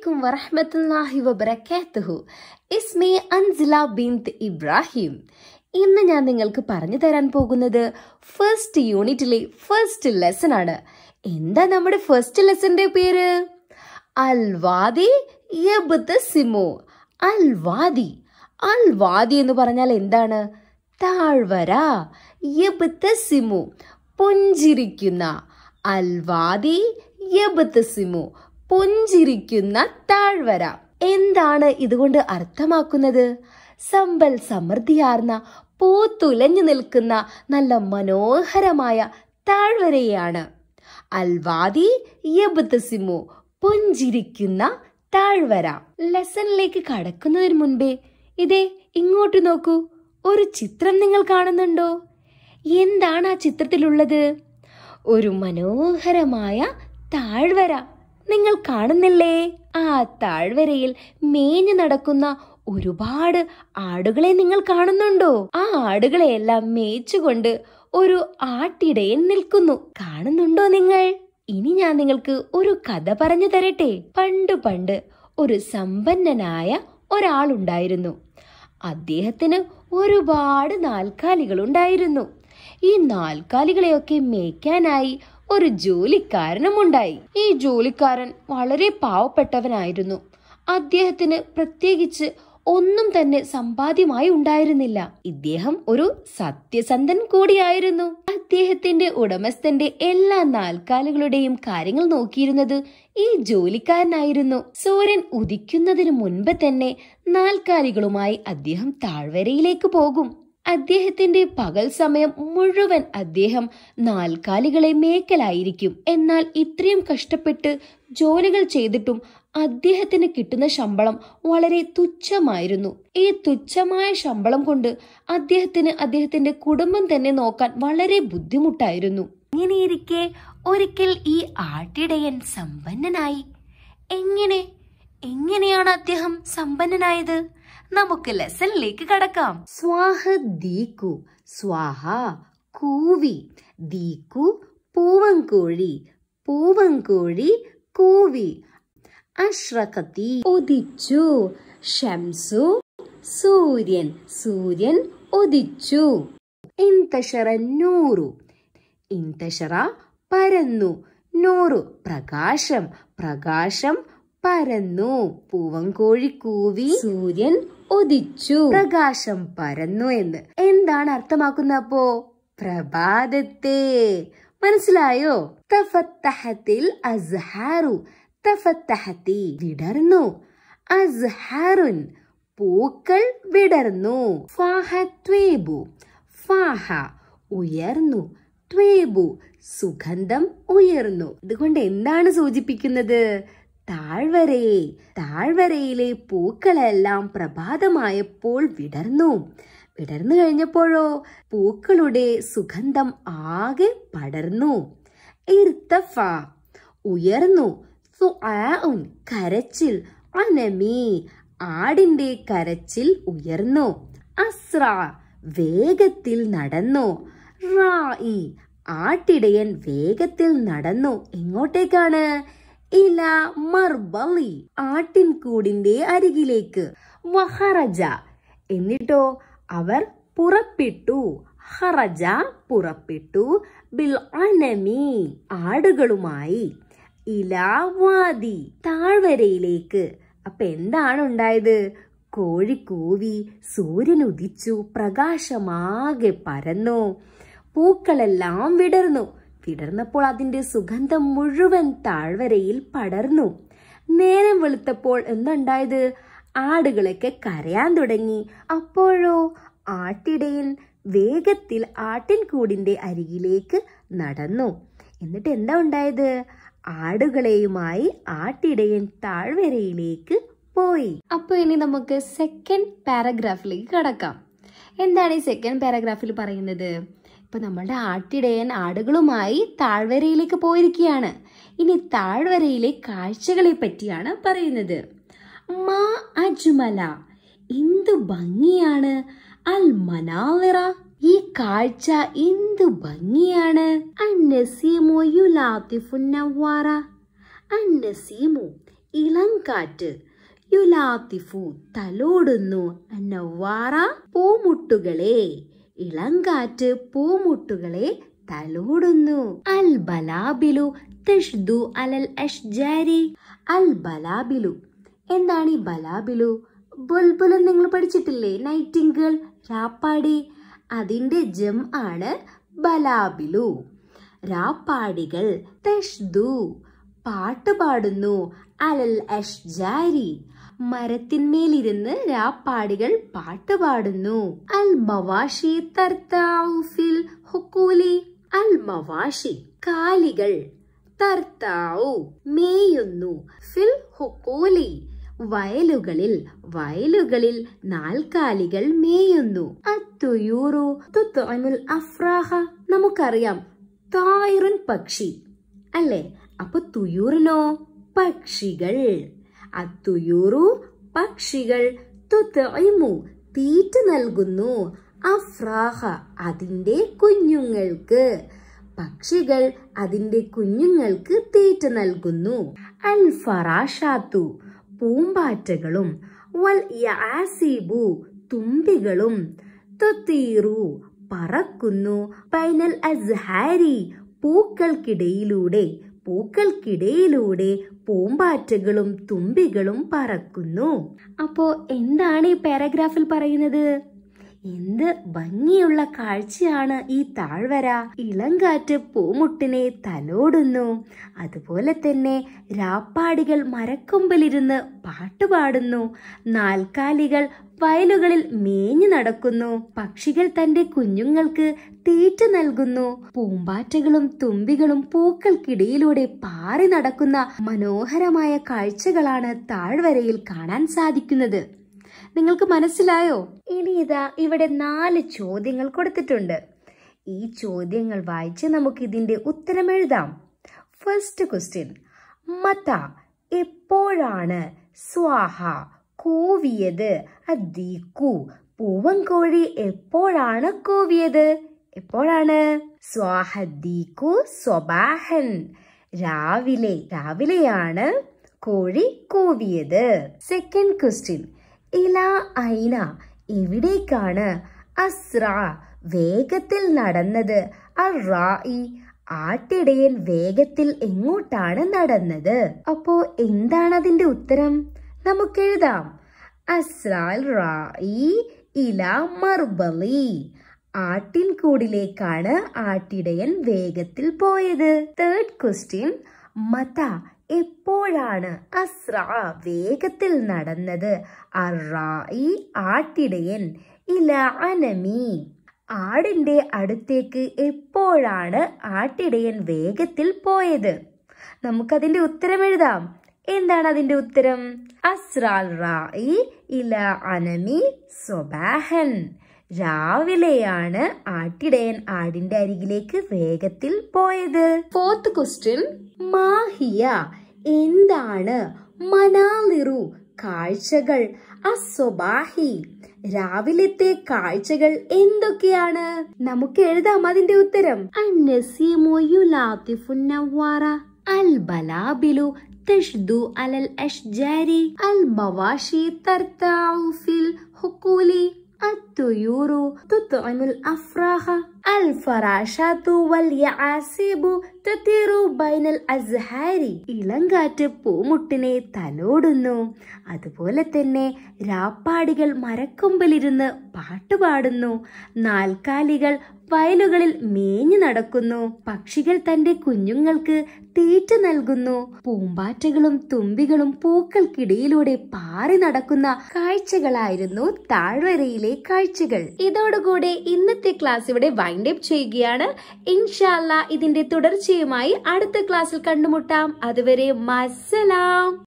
അലൈക്കും വറഹ്മത്തുള്ളാഹി വബറകാതുഹു ഇസ്മി അൻസില ബിന്ത് ഇബ്രാഹിം ഇന്ന് ഞാൻ നിങ്ങൾക്ക് പറഞ്ഞു തരാൻ പോകുന്നത് ഫസ്റ്റ് യൂണിറ്റിലെ ഫസ്റ്റ് ലെസൺ ആണ് എന്താ നമ്മുടെ ഫസ്റ്റ് ലെസന്റെ പേര് അൽ വാദി യബ്തസിമു അൽ വാദി അൽ വാദി എന്ന് പറഞ്ഞാൽ എന്താണ് താഴ്വര യബ്തസിമു പുഞ്ചിരിക്കുന്ന അൽ വാദി യബ്തസിമു പുഞ്ചിരിക്കുന്ന താഴ്വര എന്താണ് ഇതുകൊണ്ട് അർത്ഥമാക്കുന്നത് സമ്പൽ സമൃദ്ധിയാർന്ന പൂത്തുലഞ്ഞു നിൽക്കുന്ന നല്ല മനോഹരമായ താഴ്വരയാണ് അൽവാദി യബ്തസിമു പുഞ്ചിരിക്കുന്ന താഴ്വര ലെസണിലേക്ക് കടക്കുന്നതിന് മുൻപേ ഇതേ ഇങ്ങോട്ട് നോക്കൂ ഒരു ചിത്രം നിങ്ങൾ കാണുന്നുണ്ടോ എന്താണ് ആ ചിത്രത്തിലുള്ളത് ഒരു മനോഹരമായ താഴ്വര നിങ്ങൾ കാണുന്നില്ലേ ആ താഴ്വരയിൽ മേഞ്ഞു നടക്കുന്ന ഒരുപാട് ആടുകളെ നിങ്ങൾ കാണുന്നുണ്ടോ ആ ആടുകളെയെല്ലാം മേച്ചുകൊണ്ട് ഒരു ആട്ടിടയൻ നിൽക്കുന്നു കാണുന്നുണ്ടോ നിങ്ങൾ ഇനി ഞാൻ നിങ്ങൾക്ക് ഒരു കഥ പറഞ്ഞു തരട്ടെ പണ്ട് പണ്ട് ഒരു സമ്പന്നനായ ഒരാളുണ്ടായിരുന്നു അദ്ദേഹത്തിന് ഒരുപാട് നാൽക്കാലികൾ ഉണ്ടായിരുന്നു ഈ നാൽക്കാലികളെയൊക്കെ മേയ്ക്കാനായി ഒരു ജോലിക്കാരനും ഉണ്ടായി ഈ ജോലിക്കാരൻ വളരെ പാവപ്പെട്ടവനായിരുന്നു അദ്ദേഹത്തിന് പ്രത്യേകിച്ച് ഒന്നും തന്നെ സമ്പാദ്യമായി ഉണ്ടായിരുന്നില്ല ഇദ്ദേഹം ഒരു സത്യസന്ധൻ കൂടിയായിരുന്നു അദ്ദേഹത്തിന്റെ ഉടമസ്ഥന്റെ എല്ലാ നാൽക്കാലുകളുടെയും കാര്യങ്ങൾ നോക്കിയിരുന്നത് ഈ ജോലിക്കാരനായിരുന്നു സൂര്യൻ ഉദിക്കുന്നതിന് മുൻപ് തന്നെ നാൽക്കാലികളുമായി അദ്ദേഹം താഴ്വരയിലേക്ക് പോകും അദ്ദേഹത്തിന്റെ പകൽ സമയം മുഴുവൻ അദ്ദേഹം നാൽക്കാലികളെ മേക്കലായിരിക്കും എന്നാൽ ഇത്രയും കഷ്ടപ്പെട്ട് ജോലികൾ ചെയ്തിട്ടും അദ്ദേഹത്തിന് കിട്ടുന്ന ശമ്പളം വളരെ തുച്ഛമായിരുന്നു ഈ തുച്ഛമായ ശമ്പളം കൊണ്ട് അദ്ദേഹത്തിന് അദ്ദേഹത്തിന്റെ കുടുംബം തന്നെ നോക്കാൻ വളരെ ബുദ്ധിമുട്ടായിരുന്നു ഇങ്ങനെയിരിക്കെ ഒരിക്കൽ ഈ ആട്ടിടയൻ സമ്പന്നനായി എങ്ങനെ എങ്ങനെയാണ് അദ്ദേഹം സമ്പന്നനായത് നമുക്ക് ലെസണിലേക്ക് കടക്കാം സ്വാഹ ദീക്കു സ്വാഹ കൂവി ദീക്കു പൂവൻകോഴി പൂവൻകോഴി കൂവി അഷ്റഖത്തി ഉദിച്ചു ഷംസു സൂര്യൻ സൂര്യൻ ഉദിച്ചു ഇന്തഷറ നൂറു ഇന്തഷറ പരന്നു നൂറു പ്രകാശം പ്രകാശം പരന്നു പൂവൻകോഴി കൂവി സൂര്യൻ ഉദിച്ചു പ്രകാശം പരന്നു എന്ന് എന്താണ് അർത്ഥമാക്കുന്ന അപ്പോ പ്രഭാതത്തെ മനസ്സിലായോ തഫത്തഹത്തിൽ അസ്ഹാറു തഫത്തഹത്തി വിടർന്നു അസ്ഹാറുൻ പൂക്കൾ വിടർന്നു ഫാഹ ത്വേബു ഫാഹ ഉയർന്നു ത്വേബു സുഗന്ധം ഉയർന്നു ഇതുകൊണ്ട് എന്താണ് സൂചിപ്പിക്കുന്നത് താഴ്വരയെ താഴ്വരയിലെ പൂക്കളെല്ലാം പ്രഭാതമായപ്പോൾ വിടർന്നു വിടർന്നു കഴിഞ്ഞപ്പോഴോ പൂക്കളുടെ സുഗന്ധം ആകെ പടർന്നു ഇർത്തഫ ഉയർന്നു സുആഉൻ കരച്ചിൽ അനമി ആടിന്റെ കരച്ചിൽ ഉയർന്നു അസ്ര വേഗത്തിൽ നടന്നു റായി ആട്ടിടയൻ വേഗത്തിൽ നടന്നു എങ്ങോട്ടേക്കാണ് ഇല മർബലി ആട്ടിൻകൂടിന്റെ അരികിലേക്ക് വഹറജ എന്നിട്ടോ അവർ പുറപ്പെട്ടു ഹറജ പുറപ്പെട്ടു ബിൽ അനമി ആടുകളുമായി ഇലാവാദി താഴ്വരയിലേക്ക് അപ്പൊ എന്താണ് ഉണ്ടായത് കോഴി കൂവി സൂര്യൻ ഉദിച്ചു പ്രകാശമാകെ പരന്നു പൂക്കളെല്ലാം വിടർന്നു വിടർന്നപ്പോൾ അതിന്റെ സുഗന്ധം മുഴുവൻ താഴ്വരയിൽ പടർന്നു നേരം വെളുത്തപ്പോൾ എന്തുണ്ടായത് ആടുകളൊക്കെ കരയാൻ തുടങ്ങി അപ്പോഴോ ആട്ടിടയൻ വേഗത്തിൽ ആട്ടിൻകൂടിന്റെ അരികിലേക്ക് നടന്നു എന്നിട്ട് എന്താ ഉണ്ടായത് ആടുകളെയുമായി ആട്ടിടയൻ താഴ്വരയിലേക്ക് പോയി അപ്പൊ ഇനി നമുക്ക് സെക്കൻഡ് പാരഗ്രാഫിലേക്ക് കടക്കാം എന്താണ് ഈ സെക്കൻഡ് പാരഗ്രാഫിൽ പറയുന്നത് ഇപ്പൊ നമ്മളുടെ ആട്ടിടയൻ ആടുകളുമായി താഴ്വരയിലേക്ക് പോയിരിക്കുകയാണ് ഇനി താഴ്വരയിലെ കാഴ്ചകളെ പറ്റിയാണ് പറയുന്നത് മാ അജ്മല എന്ത് ഭംഗിയാണ് അൽ മനാവിറ ഈ കാഴ്ച എന്ത് ഭംഗിയാണ് അന്നസീമു യുലാത്തിഫു നവാറ അന്നസീമു ഇളങ്കാറ്റ് യുലാത്തിഫു തലോടുന്നു നവാറ പൂമുട്ടുകളെ ഇളങ്കാറ്റ് പൂമുട്ടുകളെ തലോടുന്നു അൽ ബലാബിലു തഷ്ദു അലൽ അഷ്ജാരി അൽ ബലാബിലു എന്താണ് ഈ ബലാബിലു ബുൽബുൽ നിങ്ങൾ പഠിച്ചിട്ടില്ലേ നൈറ്റിംഗിൾ രാപ്പാടി അതിന്റെ ജം ആണ് ബലാബിലു രാപ്പാടികൾ തഷ്ദു പാട്ട് പാടുന്നു അലൽ അഷ്ജാരി മരത്തിന്മേലിരുന്ന് രാപ്പാടികൾ പാട്ട് പാടുന്നു അൽ മവാഷി തർത്താഉ ഫിൽ ഹുക്കൂലി അൽ മവാഷി കാലികൾ തർത്താഉ മേയുന്നു ഫിൽ ഹുക്കൂലി വയലുകളിൽ വയലുകളിൽ നാൽക്കാലികൾ മേയുന്നു അത്തുയൂറു തുത്തുഅമുൽ അഫ്രാഹ നമുക്കറിയാം തായിറുൻ പക്ഷി അല്ലേ അപ്പൊ തുയൂറിനോ പക്ഷികൾ അത്തുയൂറു പക്ഷികൾ തുത്തൈമു തീറ്റ നൽകുന്നു അഫ്രാഹ അതിന്റെ കുഞ്ഞുങ്ങൾക്ക് പക്ഷികൾ അതിന്റെ കുഞ്ഞുങ്ങൾക്ക് തീറ്റ നൽകുന്നു അൽ ഫറാഷാത്തു പൂമ്പാറ്റകളും വൽ യാസീബു തുമ്പികളും തുത്തീറു പറക്കുന്നു പൈനൽ അസ്ഹാരി പൂക്കൾക്കിടയിലൂടെ പൂക്കൾക്കിടയിലൂടെ പൂമ്പാറ്റകളും തുമ്പികളും പറക്കുന്നു അപ്പോ എന്താണ് ഈ പാരഗ്രാഫിൽ പറയുന്നത് എന്ത് ഭംഗിയുള്ള കാഴ്ചയാണ് ഈ താഴ്വര ഇളങ്കാറ്റ് പൂമുട്ടിനെ തലോടുന്നു അതുപോലെ തന്നെ രാപ്പാടികൾ മരക്കൊമ്പിലിരുന്ന് പാട്ടുപാടുന്നു നാൽക്കാലികൾ വയലുകളിൽ മേഞ്ഞു നടക്കുന്നു പക്ഷികൾ തന്റെ കുഞ്ഞുങ്ങൾക്ക് തീറ്റ നൽകുന്നു പൂമ്പാറ്റകളും തുമ്പികളും പൂക്കൾക്കിടയിലൂടെ പാറി നടക്കുന്ന മനോഹരമായ കാഴ്ചകളാണ് താഴ്വരയിൽ കാണാൻ സാധിക്കുന്നത് നിങ്ങൾക്ക് മനസ്സിലായോ ഇനി ഇതാ ഇവിടെ നാല് ചോദ്യങ്ങൾ കൊടുത്തിട്ടുണ്ട് ഈ ചോദ്യങ്ങൾ വായിച്ച് നമുക്ക് ഇതിന്റെ ഉത്തരം എഴുതാം ഫസ്റ്റ് ക്വസ്റ്റ്യൻ മത എപ്പോഴാണ് സ്വാഹ കൂവിയത് അദ്ദീക്കു പൂവൻകോഴി എപ്പോഴാണ് കൂവിയത് എപ്പോഴാണ് സ്വാഹദ്ദീക്കു സ്വബാഹൻ രാവിലെ രാവിലെയാണ് കോഴി കൂവിയത് സെക്കൻഡ് ക്വസ്റ്റ്യൻ ഇല ഐന എവിടേക്കാണ് അസ്ര വേഗത്തിൽ നടന്നത് അറായി ആട്ടിടയൻ വേഗത്തിൽ എങ്ങോട്ടാണ് നടന്നത് അപ്പോ എന്താണ് അതിന്റെ ഉത്തരം നമുക്ക് എഴുതാം അസ്രാൽ റായി ഇല മർബലി ആട്ടിൻകൂടിലേക്കാണ് ആട്ടിടയൻ വേഗത്തിൽ പോയത് തേർഡ് ക്വസ്റ്റ്യൻ മത എപ്പോഴാണ് അസ്ര വേഗത്തിൽ നടന്നത് അറായി ആട്ടിടയൻ ഇല അനമി ആടിന്റെ അടുത്തേക്ക് എപ്പോഴാണ് ആട്ടിടയൻ വേഗത്തിൽ പോയത് നമുക്കതിന്റെ ഉത്തരം എഴുതാം എന്താണ് അതിന്റെ ഉത്തരം അസ്രാൽ റായി ഇല അനമി സ്വബാഹൻ രാവിലെയാണ് ആട്ടിടയൻ ആടിന്റെ അരികിലേക്ക് വേഗത്തിൽ പോയത് ഫോർത്ത് ക്വസ്റ്റ്യൻ മാഹിയ എന്താണ് മനാലിറു കാഴ്ചകൾ അസ്വബാഹി രാവിലത്തെ കാഴ്ചകൾ എന്തൊക്കെയാണ് നമുക്ക് എഴുതാം അതിന്റെ ഉത്തരം അൽ ബലാബിലു تشدو على الأشجار المواشي ترتع في الحقول الطيور تطعم الأفراخ الفراشات واليعاسيب تطير بين الأزهار ഇളങ്കാറ്റ് പൂമുട്ടിനെ തലോടുന്നു അതുപോലെ തന്നെ രാപ്പാടികൾ മരക്കൊമ്പിലിരുന്ന് പാട്ടുപാടുന്നു നാൽക്കാലികൾ വയലുകളിൽ മേഞ്ഞു നടക്കുന്നു പക്ഷികൾ തന്റെ കുഞ്ഞുങ്ങൾക്ക് തീറ്റ നൽകുന്നു പൂമ്പാറ്റകളും തുമ്പികളും പൂക്കൾക്കിടയിലൂടെ പാറി നടക്കുന്ന കാഴ്ചകളായിരുന്നു താഴ്വരയിലെ കാഴ്ചകൾ ഇതോടുകൂടെ ഇന്നത്തെ ക്ലാസ് ഇവിടെ വൈൻഡ് അപ്പ് ചെയ്യുകയാണ് ഇൻഷാല്ല ഇതിന്റെ തുടർച്ചയുമായി അടുത്ത ക്ലാസ്സിൽ കണ്ടുമുട്ടാം അതുവരെ മസലാം